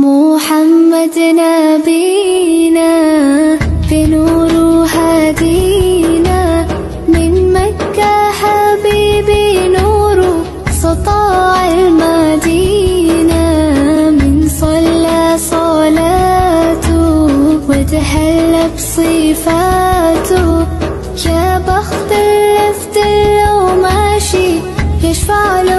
محمد نبينا بنور هدينا من مكة حبيبي نور سطاع المدينة من صلى صلاته وتهلى بصفاته يا بخت اللي لو ماشي يشفع له